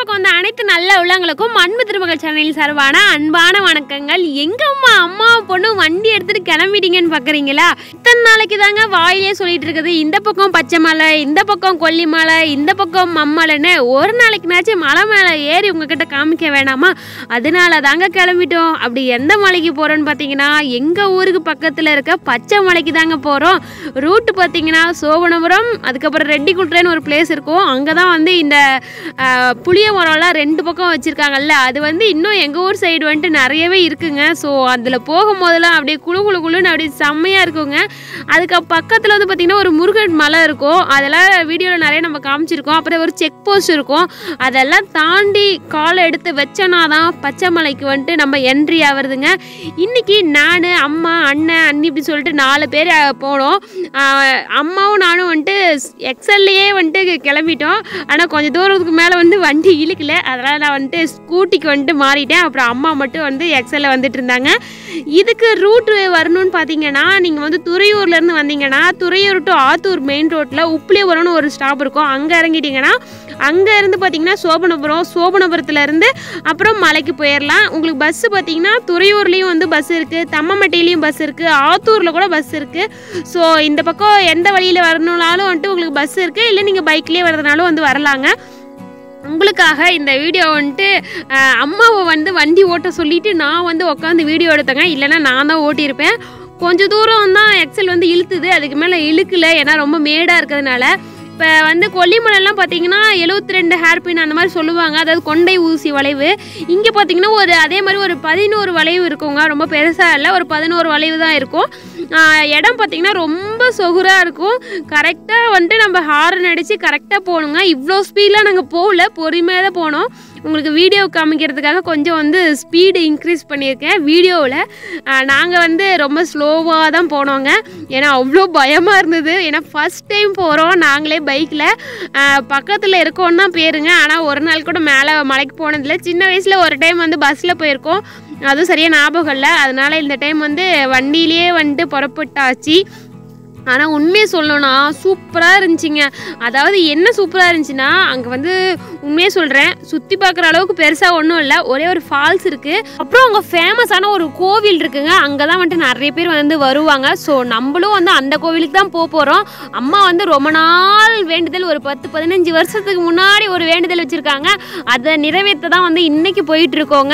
பக்கம் வந்த அனைத்து நல்ல உள்ளங்களுக்கும் அன்பு திருமகள் சேனலில் சார்பான அன்பான வணக்கங்கள் எங்க அம்மா அம்மா பொண்ணு வண்டி எடுத்துட்டு கிளம்பிட்டீங்கன்னு பாக்குறீங்களா இத்தனை நாளைக்கு தாங்க வாயிலே சொல்லிட்டு இருக்குது இந்த பக்கம் பச்சை மலை இந்த பக்கம் கொல்லி மலை இந்த பக்கம் மம்மலைன்னு ஒரு நாளைக்குனாச்சும் மலை மேலே ஏறி உங்ககிட்ட காமிக்க வேணாமா அதனால தாங்க கிளம்பிட்டோம் அப்படி எந்த மலைக்கு போறோம்னு பார்த்தீங்கன்னா எங்க ஊருக்கு பக்கத்தில் இருக்க பச்சை மலைக்கு தாங்க போறோம் ரூட் பார்த்தீங்கன்னா சோபனபுரம் அதுக்கப்புறம் ரெட்டிக்குட்ரேன்னு ஒரு பிளேஸ் இருக்கும் அங்கே தான் வந்து இந்த ஆஹ், புளிய மரம்லாம் ரெண்டு பக்கம் வச்சுருக்காங்கல்ல அது வந்து இன்னும் எங்கள் ஊர் சைடு வந்துட்டு நிறையவே இருக்குங்க ஸோ அதில் போகும்போதெல்லாம் அப்படியே குளு குளு குளுன்னு அப்படியே செம்மையாக இருக்குங்க அதுக்கு பக்கத்தில் வந்து பார்த்திங்கன்னா ஒரு முருகன் மலை இருக்கும் அதெல்லாம் வீடியோவில் நிறைய நம்ம காமிச்சிருக்கோம் அப்புறம் ஒரு செக் போஸ்ட் இருக்கும் அதெல்லாம் தாண்டி காலை எடுத்து வச்சோன்னா தான் பச்சை மலைக்கு வந்துட்டு நம்ம என்ட்ரி ஆகுறதுங்க இன்னைக்கு நான் அம்மா அண்ணன் அண்ணி இப்படி சொல்லிட்டு நாலு பேர் அஹ், போனோம் ஆஹ், அம்மாவும் நானும் வந்துட்டு எக்ஸல்லையே வந்துட்டு கிளம்பிட்டோம் ஆனால் கொஞ்சம் தூரத்துக்கு மேலே வந்து வண்டி இழுக்கல அதனால் நான் வந்துட்டு ஸ்கூட்டிக்கு வந்துட்டு மாறிட்டேன் அப்புறம் அம்மா மட்டும் வந்து எக்ஸலில் வந்துட்டு இருந்தாங்க இதுக்கு ரூட் வரணும்னு பார்த்தீங்கன்னா நீங்கள் வந்து துறையூர்லேருந்து வந்தீங்கன்னா துறையூர் டு ஆத்தூர் மெயின் ரோட்டில் உப்ளியபுரம்னு ஒரு ஸ்டாப் இருக்கும் அங்கே இறங்கிட்டீங்கன்னா அங்கே இருந்து பார்த்தீங்கன்னா சோபனபுரம் சோபனபுரத்துல இருந்து அப்புறம் மலைக்கு போயிடலாம் உங்களுக்கு பஸ்ஸு பார்த்தீங்கன்னா துறையூர்லேயும் வந்து பஸ் இருக்குது தம்மம்பட்டியிலையும் பஸ் இருக்குது ஆத்தூரில் கூட பஸ் இருக்குது ஸோ இந்த பக்கம் எந்த வழியில் வரணும்னாலும் வந்துட்டு உங்களுக்கு பஸ் இருக்குது இல்லை நீங்கள் பைக்லேயே வரதுனாலும் வந்து வரலாங்க உங்களுக்காக இந்த வீடியோ வந்துட்டு அஹ், அம்மாவை வந்து வண்டி ஓட்ட சொல்லிட்டு நான் வந்து உட்காந்து வீடியோ எடுத்தேங்க இல்லைன்னா நான் தான் ஓட்டியிருப்பேன் கொஞ்சம் தூரம் தான் எக்ஸல் வந்து இழுத்துது அதுக்கு மேலே இழுக்கல ஏன்னா ரொம்ப மேடாக இருக்கிறதுனால இப்போ வந்து கொல்லிமலைலாம் பார்த்தீங்கன்னா எழுபத்தி ரெண்டு ஹேர்பின் அந்த மாதிரி சொல்லுவாங்க அதாவது கொண்டை ஊசி வளைவு இங்கே பார்த்தீங்கன்னா ஒரு அதே மாதிரி ஒரு பதினோரு வளைவு இருக்குங்க ரொம்ப பெருசாக இல்லை ஒரு பதினோரு வளைவு தான் இருக்கும் ஆஹ் இடம் பார்த்தீங்கன்னா ரொம்ப சொகுராக இருக்கும் கரெக்டாக வந்துட்டு நம்ம ஹாரன் அடித்து கரெக்டாக போகணுங்க இவ்வளோ ஸ்பீடில் நாங்கள் போகல பொறுமையாக தான் போனோம் உங்களுக்கு வீடியோ காமிக்கிறதுக்காக கொஞ்சம் வந்து ஸ்பீடு இன்க்ரீஸ் பண்ணியிருக்கேன் வீடியோவில் நாங்கள் வந்து ரொம்ப ஸ்லோவாக தான் போனோங்க ஏன்னா அவ்வளோ பயமாக இருந்தது ஏன்னா ஃபஸ்ட் டைம் போகிறோம் நாங்களே பைக்கில் பக்கத்தில் இருக்கோன்னு தான் பேருங்க ஆனால் ஒரு நாள் கூட மேலே மலைக்கு போனதில்லை சின்ன வயசில் ஒரு டைம் வந்து பஸ்ஸில் போயிருக்கோம் அதுவும் சரியாக ஞாபகம் இல்லை அதனால் இந்த டைம் வந்து வண்டியிலேயே வந்துட்டு புறப்பட்டாச்சு ஆனால் உண்மையை சொல்லணும்னா சூப்பராக இருந்துச்சுங்க அதாவது என்ன சூப்பராக இருந்துச்சுன்னா அங்கே வந்து உண்மையை சொல்கிறேன் சுற்றி பார்க்குற அளவுக்கு பெருசாக ஒன்றும் இல்லை ஒரே ஒரு ஃபால்ஸ் இருக்குது அப்புறம் அங்கே ஃபேமஸான ஒரு கோவில் இருக்குங்க அங்கே தான் வந்துட்டு நிறைய பேர் வந்து வருவாங்க ஸோ நம்மளும் வந்து அந்த கோவிலுக்கு தான் போக போகிறோம் அம்மா வந்து ரொம்ப நாள் வேண்டுதல் ஒரு பத்து பதினஞ்சு வருஷத்துக்கு முன்னாடி ஒரு வேண்டுதல் வச்சுருக்காங்க அதை நிறைவேற்ற தான் வந்து இன்னைக்கு போயிட்டு இருக்கோங்க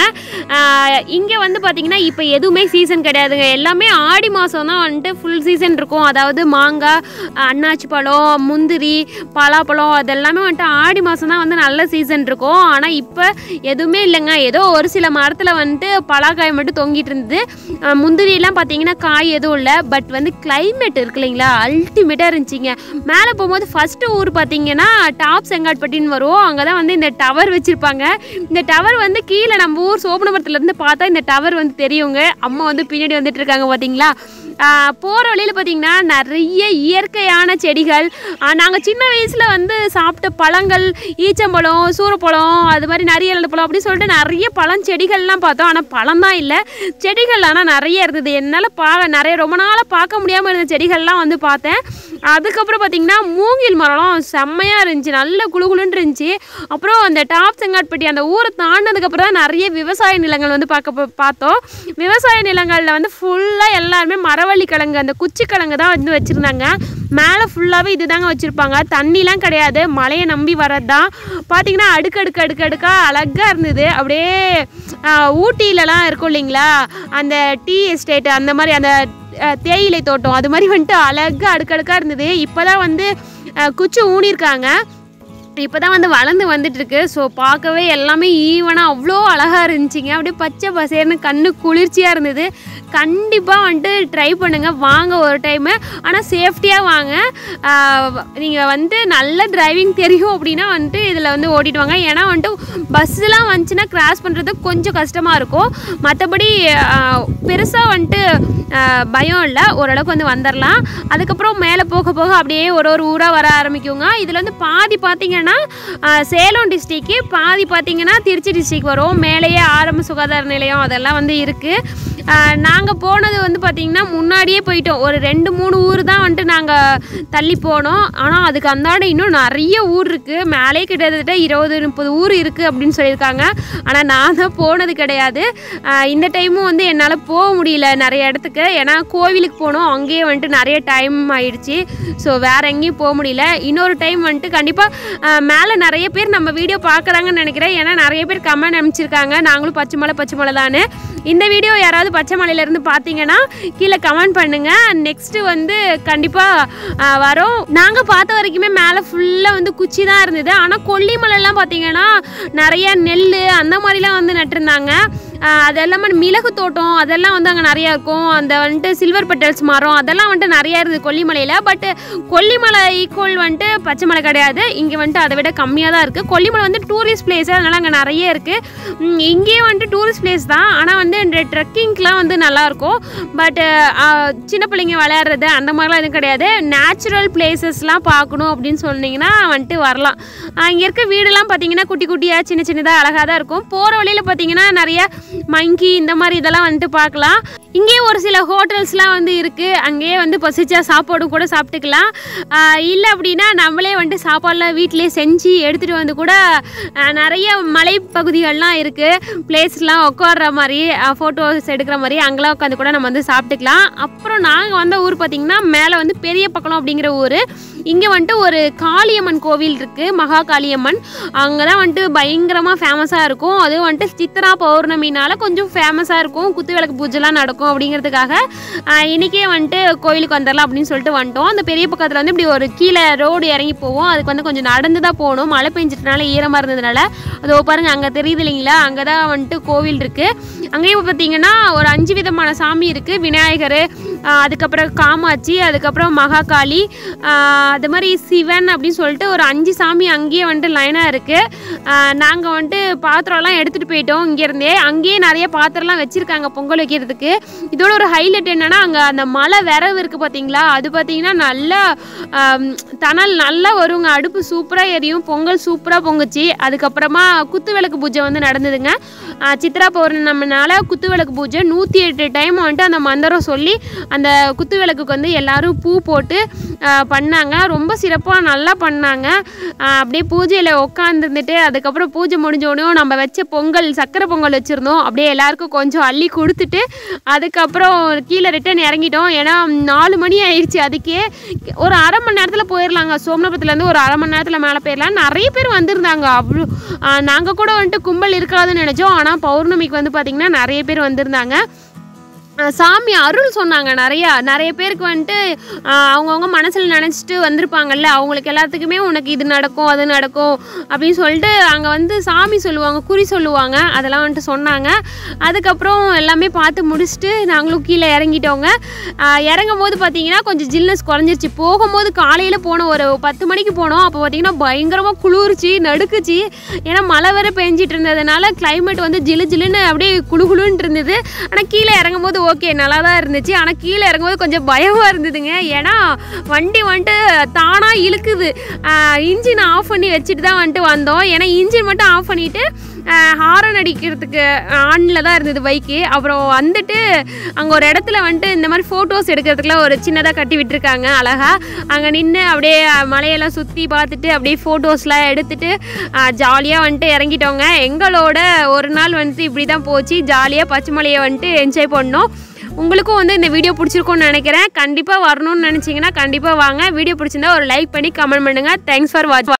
இங்கே வந்து பார்த்தீங்கன்னா இப்போ எதுவுமே சீசன் கிடையாதுங்க எல்லாமே ஆடி மாதம் தான் வந்துட்டு ஃபுல் சீசன் இருக்கும் அதாவது மாங்காய் அன்னாச்சி பழம் முந்திரி பலாப்பழம் அதெல்லாமே வந்துட்டு ஆடி மாதம் தான் வந்து நல்ல சீசன் இருக்கும் ஆனால் இப்போ எதுவுமே இல்லைங்க ஏதோ ஒரு சில மரத்தில் வந்துட்டு பலாக்காய் மட்டும் தொங்கிட்டு இருந்தது அஹ் முந்திரியெல்லாம் பார்த்தீங்கன்னா காய் எதுவும் இல்லை பட் வந்து climate இருக்கு இல்லைங்களா அல்டிமேட்டாக இருந்துச்சுங்க மேலே போகும்போது ஃபஸ்ட்டு ஊர் பார்த்தீங்கன்னா டாப் செங்காட்பட்டின்னு வரும் அங்கே தான் வந்து இந்த டவர் வச்சுருப்பாங்க இந்த டவர் வந்து கீழே நம்ம ஊர் சோபனபுரத்துலேருந்து பார்த்தா இந்த டவர் வந்து தெரியுங்க அம்மா வந்து பின்னாடி வந்துட்டு இருக்காங்க பார்த்தீங்களா போகிற வழியில் பார்த்தீங்கன்னா நிறைய இயற்கையான செடிகள் நாங்கள் சின்ன வயசில் வந்து சாப்பிட்ட பழங்கள் ஈச்சம்பழம் சூரப்பழம் அது மாதிரி நரியல் பழம் அப்படி சொல்லிட்டு நிறைய பழஞ்செடிகள்லாம் பார்த்தோம் ஆனால் பழம் தான் இல்லை செடிகள் ஆனால் நிறைய இருந்தது என்னால் பா நிறைய ரொம்ப நாளாக பார்க்க முடியாமல் இருந்த செடிகள்லாம் வந்து பார்த்தேன் அதுக்கப்புறம் பார்த்தீங்கன்னா மூங்கில் மரம்லாம் செம்மையாக இருந்துச்சு நல்ல குளுகுளுன்னு இருந்துச்சு அப்புறம் அந்த டாப் செங்காட்பட்டி அந்த ஊரை தாண்டினதுக்கப்புறம் தான் நிறைய விவசாய நிலங்கள் வந்து பார்க்க போ- பார்த்தோம் விவசாய நிலங்களில் வந்து ஃபுல்லாக எல்லாருமே மரவள்ளி கிழங்கு அந்த குச்சி கிழங்கு தான் வந்து வச்சுருந்தாங்க மேலே ஃபுல்லாகவே இது தாங்க வச்சுருப்பாங்க தண்ணிலாம் கிடையாது மழையை நம்பி வர்றது தான் பார்த்தீங்கன்னா அடுக்கு அடுக்கு அடுக்கு அடுக்காக அழகாக இருந்தது அப்படியே ஆஹ், ஊட்டியிலலாம் இருக்கும் இல்லைங்களா அந்த டீ எஸ்டேட் அந்த மாதிரி அந்த அஹ், தேயிலை தோட்டம் அது மாதிரி வந்துட்டு அழகாக அடுக்கடுக்காக இருந்தது இப்போ தான் வந்து அஹ், குச்சி ஊனியிருக்காங்க இப்போ தான் வந்து வளர்ந்து வந்துட்டு இருக்கு ஸோ பார்க்கவே எல்லாமே ஈவனாக அவ்வளோ அழகாக இருந்துச்சுங்க அப்படியே பச்சை பசேர்னு கண்ணு குளிர்ச்சியாக இருந்தது கண்டிப்பாக வந்துட்டு ட்ரை பண்ணுங்கள் வாங்க ஒரு டைமு ஆனால் சேஃப்டியாக வாங்க நீங்கள் வந்து நல்ல டிரைவிங் தெரியும் அப்படின்னா வந்துட்டு இதில் வந்து ஓட்டிட்டு வாங்க ஏன்னா வந்துட்டு பஸ்ஸெலாம் வந்துச்சுன்னா கிராஸ் பண்ணுறது கொஞ்சம் கஷ்டமாக இருக்கும் மற்றபடி பெருசாக வந்துட்டு ஆஹ், பயம் இல்லை ஓரளவுக்கு வந்து வந்துடலாம் அதுக்கப்புறம் மேலே போக போக அப்படியே ஒரு ஒரு ஊராக வர ஆரம்பிக்குங்க இதில் வந்து பாதி பார்த்தீங்கன்னா ஆஹ், சேலம் டிஸ்ட்ரிக்கு பாதி பார்த்தீங்கன்னா திருச்சி டிஸ்ட்ரிக் வரும் மேலேயே ஆரம்ப சுகாதார நிலையம் அதெல்லாம் வந்து இருக்குது நாங்கள் போனது வந்து பார்த்திங்கன்னா முன்னாடியே போயிட்டோம் ஒரு ரெண்டு மூணு ஊர் தான் வந்துட்டு நாங்கள் தள்ளி போனோம் ஆனால் அதுக்கு அந்தாண்ட இன்னும் நிறைய ஊர் இருக்குது மேலே கிட்டத்தட்ட இருபது முப்பது ஊர் இருக்குது அப்படின்னு சொல்லியிருக்காங்க ஆனால் நான் தான் போனது கிடையாது ஆஹ் இந்த டைமும் வந்து என்னால் போக முடியல நிறைய இடத்துக்கு ஏன்னா கோவிலுக்கு போனோம் அங்கேயே வந்துட்டு நிறைய டைம் ஆயிடுச்சு ஸோ வேறு எங்கேயும் போக முடியல இன்னொரு டைம் வந்துட்டு கண்டிப்பாக மேலே நிறைய பேர் நம்ம வீடியோ பார்க்குறாங்கன்னு நினைக்கிறேன் ஏன்னா நிறைய பேர் கமெண்ட் அனுப்பிச்சிருக்காங்க நாங்களும் பச்சை மலை பச்சை மலை தானே இந்த வீடியோ யாராவது பச்சை மலையிலேருந்து பார்த்தீங்கன்னா கீழே கமெண்ட் பண்ணுங்கள் நெக்ஸ்ட்டு வந்து கண்டிப்பாக வரோம் நாங்கள் பார்த்த வரைக்குமே மேலே ஃபுல்லாக வந்து குச்சி தான் இருந்தது ஆனால் கொல்லிமலைலாம் பார்த்தீங்கன்னா நிறைய நெல் அந்த மாதிரிலாம் வந்து நட்டிருந்தாங்க ஆஹ் அது எல்லாமே மிளகு தோட்டம் அதெல்லாம் வந்து அங்கே நிறையா இருக்கும் அந்த வந்துட்டு சில்வர் பெட்டல்ஸ் மரம் அதெல்லாம் வந்துட்டு நிறையா இருக்குது கொல்லிமலையில் பட் கொல்லிமலை ஈக்குவல் வந்துட்டு பச்சை மலை கிடையாது இங்கே வந்துட்டு அதை விட கம்மியாக தான் இருக்குது கொல்லிமலை வந்து டூரிஸ்ட் பிளேஸ் அதனால் அங்கே நிறைய இருக்குது இங்கேயே வந்துட்டு டூரிஸ்ட் பிளேஸ் தான் ஆனால் வந்து இந்த ட்ரெக்கிங்க்கெலாம் வந்து நல்லாயிருக்கும் பட் சின்ன பிள்ளைங்க விளையாடுறது அந்த மாதிரிலாம் எதுவும் கிடையாது நேச்சுரல் பிளேசஸ்லாம் பார்க்கணும் அப்படின்னு சொன்னீங்கன்னா வந்துட்டு வரலாம் இங்கே இருக்க வீடெல்லாம் பார்த்தீங்கன்னா குட்டி குட்டியாக சின்ன சின்னதாக அழகாக தான் இருக்கும் போகிற வழியில் பார்த்தீங்கன்னா நிறைய மங்கி இந்த மாதிரி இதெல்லாம் வந்துட்டு பார்க்கலாம் இங்கேயே ஒரு சில ஹோட்டல்ஸ்லாம் வந்து இருக்குது அங்கேயே வந்து பசிச்சா சாப்பாடும் கூட சாப்பிட்டுக்கலாம் இல்லை அப்படின்னா நம்மளே வந்துட்டு சாப்பாடுலாம் வீட்டிலே செஞ்சு எடுத்துகிட்டு வந்து கூட ஆஹ் நிறைய மலைப்பகுதிகள்லாம் இருக்குது பிளேஸ்லாம் உட்கார்ற மாதிரி ஃபோட்டோஸ் எடுக்கிற மாதிரி அங்கெல்லாம் உட்காந்து கூட நம்ம வந்து சாப்பிட்டுக்கலாம் அப்புறம் நாங்கள் வந்த ஊர் பார்த்திங்கன்னா மேலே வந்து பெரிய பக்கம் அப்படிங்கிற ஊர் இங்கே வந்துட்டு ஒரு காளியம்மன் கோவில் இருக்குது மகா காளியம்மன் அங்கே தான் வந்துட்டு பயங்கரமாக ஃபேமஸாக இருக்கும் அதுவும் வந்துட்டு சித்ரா பௌர்ணமினால கொஞ்சம் ஃபேமஸாக இருக்கும் குத்து விளக்கு பூஜைலாம் நடக்கும் அப்படிங்கிறதுக்காக ஆஹ் இன்னைக்கே வந்துட்டு கோவிலுக்கு வந்துடலாம் அப்படின்னு சொல்லிட்டு வந்துட்டோம் அந்த பெரிய பக்கத்தில் வந்து இப்படி ஒரு கீழே ரோடு இறங்கி போவோம் அதுக்கு வந்து கொஞ்சம் நடந்து தான் போகணும் மழை பெஞ்சிட்டனால ஈரமாக இருந்ததுனால அதோ பாருங்க அங்கே தெரியுது இல்லைங்களா அங்கே தான் வந்துட்டு கோவில் இருக்குது அங்கேயும் பார்த்தீங்கன்னா ஒரு அஞ்சு விதமான சாமி இருக்குது விநாயகர் ஆஹ் அதுக்கப்புறம் காமாட்சி அதுக்கப்புறம் மகாகாளி ஆஹ் அது மாதிரி சிவன் அப்படின்னு சொல்லிட்டு ஒரு அஞ்சு சாமி அங்கேயே வந்துட்டு லைனாக இருக்குது நாங்கள் வந்துட்டு பாத்திரம்லாம் எடுத்துகிட்டு போயிட்டோம் இங்கேருந்தே அங்கேயே நிறைய பாத்திரம்லாம் வச்சுருக்காங்க பொங்கல் வைக்கிறதுக்கு இதோட ஒரு ஹைலைட் என்னென்னா அங்கே அந்த மலை விரவு இருக்குது பார்த்தீங்களா அது பார்த்தீங்கன்னா நல்லா ஆம், தணல் நல்லா வருங்க அடுப்பு சூப்பராக எரியும் பொங்கல் சூப்பராக பொங்குச்சு அதுக்கப்புறமா குத்து விளக்கு பூஜை வந்து நடந்ததுங்க ஆஹ் சித்ரா பௌர்ணமினால குத்து விளக்கு பூஜை நூற்றி எட்டு டைம் வந்துட்டு அந்த மந்திரம் சொல்லி அந்த குத்து விளக்குக்கு வந்து எல்லாரும் பூ போட்டு ஆஹ் பண்ணாங்க ரொம்ப சிறப்பாக நல்லா பண்ணாங்க ஆஹ் அப்படியே பூஜையில் உட்காந்துருந்துட்டு அதுக்கப்புறம் பூஜை முடிஞ்சோடனே நம்ம வச்ச பொங்கல் சக்கரை பொங்கல் வச்சுருந்தோம் அப்படியே எல்லாருக்கும் கொஞ்சம் அள்ளி கொடுத்துட்டு அதுக்கப்புறம் கீழே ரிட்டன் இறங்கிட்டோம் ஏன்னா நாலு மணி ஆயிடுச்சு அதுக்கே ஒரு அரை மணி நேரத்தில் போயிடலாங்க சோமனபுரத்துலேருந்து ஒரு அரை மணி நேரத்தில் மேலே போயிடலாம் நிறைய பேர் வந்திருந்தாங்க அவ்வளோ நாங்கள் கூட வந்துட்டு கும்பல் இருக்காதுன்னு நினச்சோம் ஆனால் பௌர்ணமிக்கு வந்து பார்த்திங்கன்னா நிறைய பேர் வந்திருந்தாங்க அஹ் சாமி அருள் சொன்னாங்க நிறையா நிறைய பேருக்கு வந்துட்டு அஹ் அவங்கவங்க மனசில் நினச்சிட்டு வந்திருப்பாங்கல்ல அவங்களுக்கு எல்லாத்துக்குமே உனக்கு இது நடக்கும் அது நடக்கும் அப்படின்னு சொல்லிட்டு அங்கே வந்து சாமி சொல்லுவாங்க குறி சொல்லுவாங்க அதெல்லாம் வந்துட்டு சொன்னாங்க அதுக்கப்புறம் எல்லாமே பார்த்து முடிச்சுட்டு நாங்களும் கீழே இறங்கிட்டோங்க அஹ் இறங்கும் போது பார்த்தீங்கன்னா கொஞ்சம் ஜில்னஸ் குறைஞ்சிருச்சு போகும்போது காலையில் போனோம் ஒரு பத்து மணிக்கு போனோம் அப்போ பார்த்தீங்கன்னா பயங்கரமாக குளிர்ச்சி நடுக்குச்சு ஏன்னா மழை வேற பெஞ்சிட்டு இருந்ததுனால கிளைமேட் வந்து ஜிலு ஜிலுன்னு அப்படியே குளு குளுன்னு இருந்தது ஆனால் கீழே இறங்கும் போது ஓகே நல்லா தான் இருந்துச்சு ஆனால் கீழே இறங்கும்போது கொஞ்சம் பயமாக இருந்ததுங்க ஏன்னா வண்டி வந்துட்டு தானாக இழுக்குது இன்ஜின் ஆஃப் பண்ணி வச்சுட்டு தான் வந்துட்டு வந்தோம் ஏன்னா இன்ஜின் மட்டும் ஆஃப் பண்ணிவிட்டு ஹாரன் அடிக்கிறதுக்கு ஆனில் தான் இருந்தது பைக்கு அப்புறம் வந்துட்டு அங்கே ஒரு இடத்துல வந்துட்டு இந்த மாதிரி ஃபோட்டோஸ் எடுக்கிறதுக்குலாம் ஒரு சின்னதாக கட்டி விட்டுருக்காங்க அழகாக அங்கே நின்று அப்படியே மலையெல்லாம் சுற்றி பார்த்துட்டு அப்படியே ஃபோட்டோஸ்லாம் எடுத்துட்டு ஜாலியாக வந்துட்டு இறங்கிட்டோங்க எங்களோட ஒரு நாள் வந்துட்டு இப்படி தான் போச்சு ஜாலியாக பச்சை மலையை வந்துட்டு என்ஜாய் பண்ணோம் உங்களுக்கும் வந்து இந்த வீடியோ பிடிச்சிருக்கும்னு நினைக்கிறேன் கண்டிப்பாக வரணும்னு நினச்சிங்கன்னா கண்டிப்பாக வாங்க வீடியோ பிடிச்சிருந்தா ஒரு லைக் பண்ணி கமெண்ட் பண்ணுங்கள் தேங்க்ஸ் ஃபார் வாட்ச்